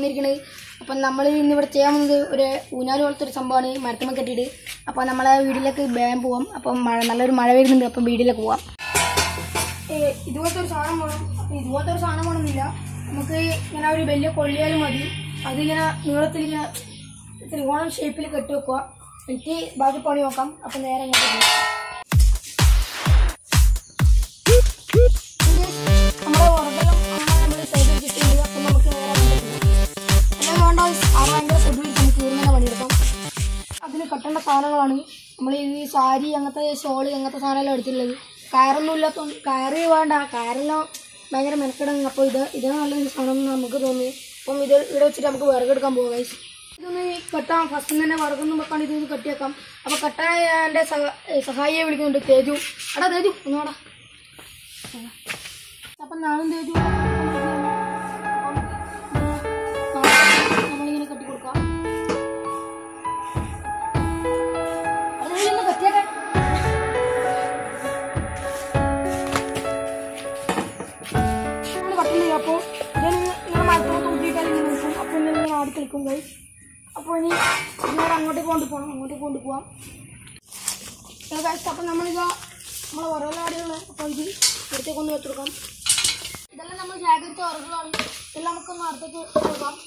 വന്നിരിക്കുന്നത് അപ്പം നമ്മൾ ഇന്നിവിടെ ചെയ്യാൻ പോകുന്നത് ഒരു ഊഞ്ഞാല് പോലത്തെ ഒരു സംഭവമാണ് മരത്തുമ്മ കെട്ടിയിട്ട് അപ്പോൾ നമ്മളെ വീട്ടിലേക്ക് വേഗം പോവാം അപ്പം മഴ നല്ലൊരു മഴ വരുന്നുണ്ട് അപ്പം വീട്ടിലേക്ക് പോവാം ഏ, ഇതുപോലത്തെ ഒരു സാധനം വേണം അപ്പം ഇതുപോലത്തെ ഒരു സാധനം വേണമെന്നില്ല നമുക്ക് ഇങ്ങനെ ഒരു വലിയ കൊള്ളിയാലും മതി അതിങ്ങനെ നീളത്തിൽ ഇങ്ങനെ ത്രികോണം ഷേപ്പിൽ കെട്ടി വെക്കുക എനിക്ക് ബാക്കി പണി നോക്കാം അപ്പം നേരെ ഇങ്ങോട്ട് പോകാം നമ്മുടെ ഉറക്കെല്ലാം നമ്മൾ സൈഡിൽ വെച്ചിട്ടുണ്ട് അപ്പം നമുക്ക് നേരെ അങ്ങോട്ട് പോകാം എല്ലാം വേണ്ട ആ ഭയങ്കര പൊതുവിൽ നമുക്ക് ഇങ്ങനെ പണിയെടുക്കാം അതിന് കട്ടേണ്ട സാധനങ്ങളാണ് നമ്മൾ ഈ സാരി അങ്ങനത്തെ ഷോള് അങ്ങനത്തെ സാധനമെല്ലാം എടുത്തിട്ടുള്ളത് കയറൊന്നും ഇല്ലാത്ത കയറ് വേണ്ട കയറെല്ലാം ഭയങ്കര മെനക്കെടും അപ്പോൾ ഇത് ഇതിന് നല്ല സാധനം എന്ന് നമുക്ക് തോന്നി അപ്പം ഇത് ഇവിടെ വെച്ചിട്ട് നമുക്ക് വിറകെടുക്കാൻ പോകാം guys. ഇതൊന്ന് കെട്ടാം ഫസ്റ്റ് തന്നെ വിറകൊന്നും വെക്കാണ്ട് ഇതൊന്ന് കെട്ടിയേക്കാം അപ്പോൾ കെട്ടാൻ എൻ്റെ സഹ സഹായിയെ വിളിക്കുന്നുണ്ട് തേജു എടാ തേജു ഒന്നുവാടാ അപ്പം നാളും തേജു നമ്മളിങ്ങനെ കെട്ടി കൊടുക്കാം അത് നീ ഒന്ന് കെട്ടിയേട്ടെ നമ്മള് കട്ടില്ല അപ്പോൾ ഇതിന് ഇങ്ങനെ മരത്തോട്ട് കൂട്ടിയിട്ടാൽ ഇങ്ങനെ നിൽക്കും അപ്പോൾ ഇങ്ങനെ ഇങ്ങനെ ആടി കളിക്കും കൈ അപ്പോൾ ഇനി ഇങ്ങനെ അങ്ങോട്ടേക്ക് കൊണ്ട് പോകണം അങ്ങോട്ടേക്ക് കൊണ്ട് പോവാം കഴിച്ച് അപ്പം നമ്മളിതാ നമ്മളെ ഉറവിലാടികള് അപ്പോൾ ഇത് അടുത്തേക്ക് ഒന്ന് വെച്ചെടുക്കാം ഇതെല്ലാം നമ്മൾ ശേഖരിച്ച ഉറകളാണ് ഇതെല്ലാം നമുക്കൊന്ന് അടുത്തേക്ക് കൊടുക്കാം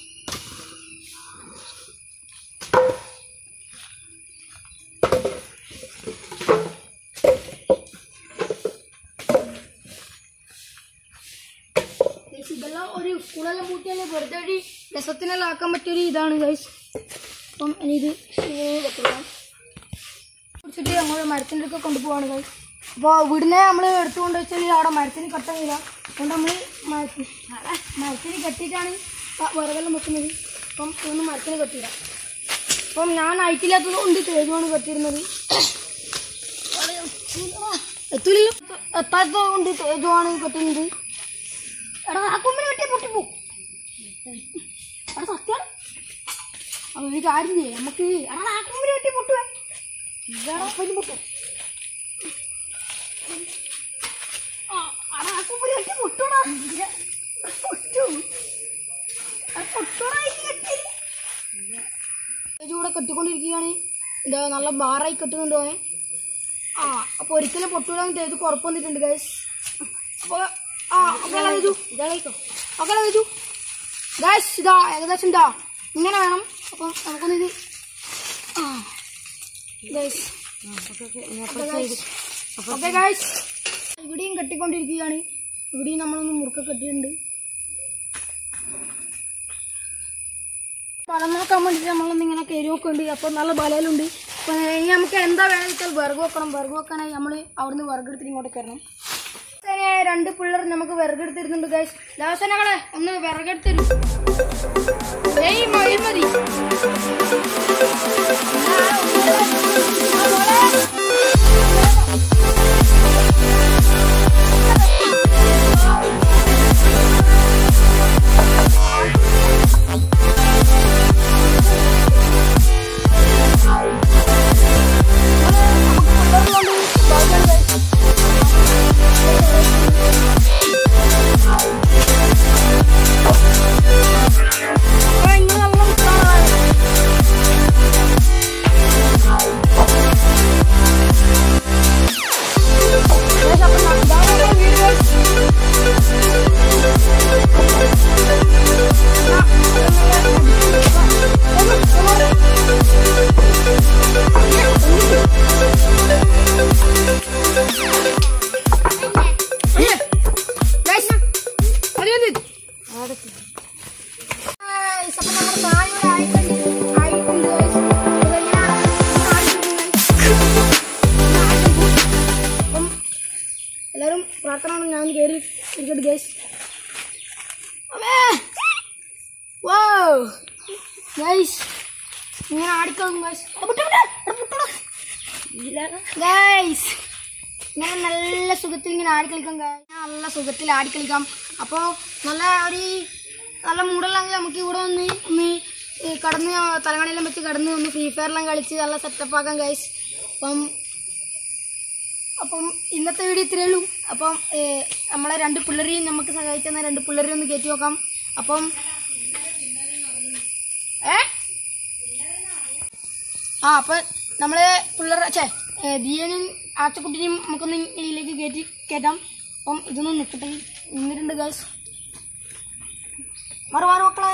Guys, ഇതെല്ലാം ഒരു സ്കൂളെല്ലാം പൂട്ടിയാൽ വെറുതെ ഒരു രസത്തിനെല്ലാം ആക്കാൻ പറ്റിയൊരു ഇതാണ് ഗൈസ് അപ്പം ഇനി ഇത് ഇങ്ങനെ വെക്കണം കുടിച്ചിട്ട് നമ്മൾ മരത്തിൻ്റെ അടുത്ത് കൊണ്ടുപോവാണ് ഗൈസ് അപ്പോൾ ഇവിടുന്ന് നമ്മൾ എടുത്തുകൊണ്ട് വെച്ചാൽ അവിടെ മരത്തിന് കെട്ടാനില്ല അതുകൊണ്ട് നമ്മൾ മരത്തിന് മരത്തിന് കെട്ടിയിട്ടാണ് പ- വിറകെല്ലാം വെക്കുന്നത് അപ്പം ഇതൊന്ന് മരത്തിന് കെട്ടിയിടാം അപ്പം ഞാൻ ഹൈറ്റില്ലാത്തത് കൊണ്ട് തേജുമാണ് കെട്ടിയിരുന്നത് എത്തൂലല്ലോ എത്താത്തത് കൊണ്ട് തേജുവാണ് കെട്ടുന്നത് എടാ ആ കൊമ്പിന് വെട്ടിയ പൊട്ടിപ്പോ എടാ സത്യാണ് അപ്പൊ ഒരു കാര്യം ചെയ്യേ നമുക്ക് എടാ ആ കൊമ്പിന് വെട്ടി പൊട്ടുവേ ഇതാടാ പൊന്നു പൊട്ടും ആ എടാ ആ കൊമ്പിന് വെട്ടി പൊട്ടൂടാ പൊട്ടു എടാ പൊട്ടൂടാ ഈ കെട്ടി ഇവിടെ കെട്ടിക്കൊണ്ടിരിക്കുകയാണ് എന്താ നല്ല ബാറായി കെട്ടുന്നുണ്ട് അവൻ ആ അപ്പൊ ഒരിക്കലും പൊട്ടൂടാന്ന് തേജ് കുറപ്പ് വന്നിട്ടുണ്ട് ഗൈസ് അപ്പൊ ആ ഓക്കെ വെച്ചു ഓക്കെ വെച്ചു ഗൈസ് ഇതാ ഏകദേശം ഇതാ ഇങ്ങനെ വേണം അപ്പം നമുക്കൊന്ന് ഇത് ആ ഗൈസ് ഓക്കെ ഗൈസ് ഇവിടെയും കെട്ടിക്കൊണ്ടിരിക്കുകയാണ് ഇവിടെയും നമ്മളൊന്ന് മുറുക്ക കെട്ടിയിട്ടുണ്ട് പഴം നോക്കാൻ വേണ്ടിയിട്ട് നമ്മളൊന്ന് ഇങ്ങനെ കയറി നോക്കുന്നുണ്ട് അപ്പോൾ നല്ല ബലയിലുണ്ട് അപ്പോൾ ഇനി നമുക്ക് എന്താ വേണമെന്ന് വെച്ചാൽ വിറക് വെക്കണം വിറക് വെക്കാനായി നമ്മൾ അവിടുന്ന് വിറക് എടുത്തിട്ട് ഇങ്ങോട്ട് കയറണം അങ്ങനെ രണ്ട് പിള്ളേർ നമുക്ക് വിറകെടുത്തിരുന്നുണ്ട് ഗൈസ് ലാസനകളെ ഒന്ന് വിറകെടുത്തരും ഏയ് മതി മതി എല്ലാരും പ്രാർത്ഥന കൊണ്ട് ഞാൻ കയറി ഇരിക്കട്ടെ ഗൈസ് ഗൈസ് ഇങ്ങനെ ആടിക്കളും ഗൈസ് ഗൈസ് ഇങ്ങനെ നല്ല സുഖത്തിൽ ഇങ്ങനെ ആടിക്കളിക്കാം guys. നല്ല സുഖത്തിൽ ആടിക്കളിക്കാം അപ്പോൾ നല്ല ഒരു നല്ല മൂടലാണെങ്കിൽ നമുക്ക് ഇവിടെ ഒന്ന് ഒന്ന് ഈ കടന്ന് തലങ്ങണിയെല്ലാം വെച്ച് കടന്ന് ഒന്ന് ഫ്രീ ഫയറെല്ലാം കളിച്ച് നല്ല സെറ്റപ്പ് ആക്കാം ഗൈസ് അപ്പം അപ്പം ഇന്നത്തെ വീഡിയോ ഇത്രയേ ഉള്ളൂ അപ്പം ഏ, നമ്മളെ രണ്ട് പിള്ളേരെയും നമുക്ക് സഹായിച്ചു തന്ന രണ്ട് പിള്ളേരെയും ഒന്ന് കയറ്റി നോക്കാം അപ്പം ഏ ആ അപ്പൊ നമ്മള് പിള്ളേർ ചേ ദിയനും ആച്ചക്കുട്ടിനെയും നമുക്കൊന്ന് ഇതിലേക്ക് കയറ്റി കയറ്റാം അപ്പം ഇതൊന്നും നിൽക്കട്ടെ നിന്നിട്ടുണ്ട് ഗൈസ് മാറി മാറി മക്കളെ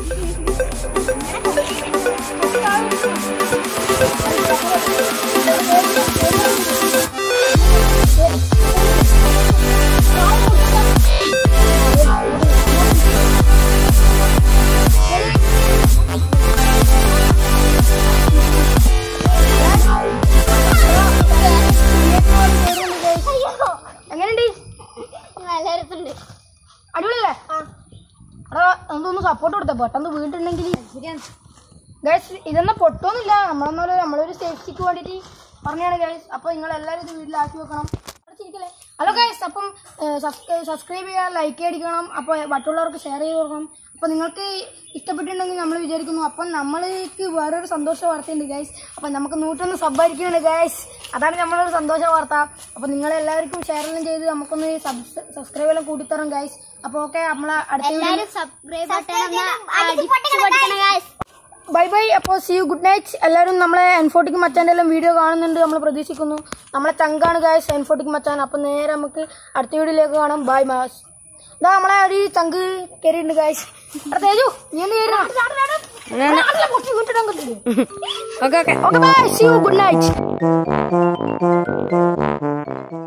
എങ്ങനെയുണ്ട് നല്ല രസമുണ്ട് അടിപൊളിയല്ലേ എടാ എന്തൊന്ന് സപ്പോർട്ട് കൊടുത്തേ പെട്ടെന്ന് വീണിട്ടുണ്ടെങ്കിൽ ഗൈസ് ഇതൊന്നും പൊട്ടൊന്നുമില്ല നമ്മളൊന്നും നമ്മളൊരു സേഫ്റ്റിക്ക് വേണ്ടിയിട്ട് പറഞ്ഞാണ് ഗൈസ് അപ്പോൾ നിങ്ങൾ എല്ലാവരും ഇത് വീട്ടിലാക്കി വെക്കണം അടച്ചിരിക്കല്ലേ ഹലോ ഗൈസ് അപ്പം സബ്സ്ക്രൈബ് ചെയ്യുക ലൈക്ക് അടിക്കണം അപ്പോൾ മറ്റുള്ളവർക്ക് ഷെയർ ചെയ്ത് കൊടുക്കണം അപ്പോൾ നിങ്ങൾക്ക് ഇഷ്ടപ്പെട്ടിട്ടുണ്ടെങ്കിൽ നമ്മൾ വിചാരിക്കുന്നു അപ്പം നമ്മൾക്ക് വേറൊരു സന്തോഷ വാർത്തയുണ്ട് ഗൈസ് അപ്പം നമുക്ക് നൂറ്റൊന്ന് സബ്ബായിരിക്കുന്നുണ്ട് ഗൈസ് അതാണ് നമ്മളൊരു സന്തോഷ വാർത്ത അപ്പോൾ നിങ്ങളെല്ലാവർക്കും ഷെയർ എല്ലാം ചെയ്ത് നമുക്കൊന്ന് സബ്സ്ക്രൈബ് എല്ലാം കൂട്ടിത്തരും ഗൈസ് അപ്പോൾ ഓക്കെ നമ്മളെ അടുത്ത video- എല്ലാരും സബ്സ്ക്രൈബ് ബട്ടൺ ഒന്ന് അടിച്ചു പൊട്ടിക്കണം ഗൈസ് ബൈ ബൈ അപ്പോൾ സി യു ഗുഡ് നൈറ്റ് എല്ലാവരും നമ്മളെ എൻഫോട്ടിക് മച്ചാൻ്റെ എല്ലാം വീഡിയോ കാണുന്നുണ്ട് നമ്മൾ പ്രതീക്ഷിക്കുന്നു നമ്മളെ ചങ്കാണ് ഗായസ് എൻഫോട്ടിക് മച്ചാൻ അപ്പം നേരെ നമുക്ക് അടുത്ത വീഡിയോയിലേക്ക് കാണാം ബൈ മാസ് ഇതാ നമ്മളെ ഒരു ചങ്ക് കയറിയിട്ടുണ്ട് ഗായസ് തേജു നീ ഒന്ന് കയറി okay okay bye see you good night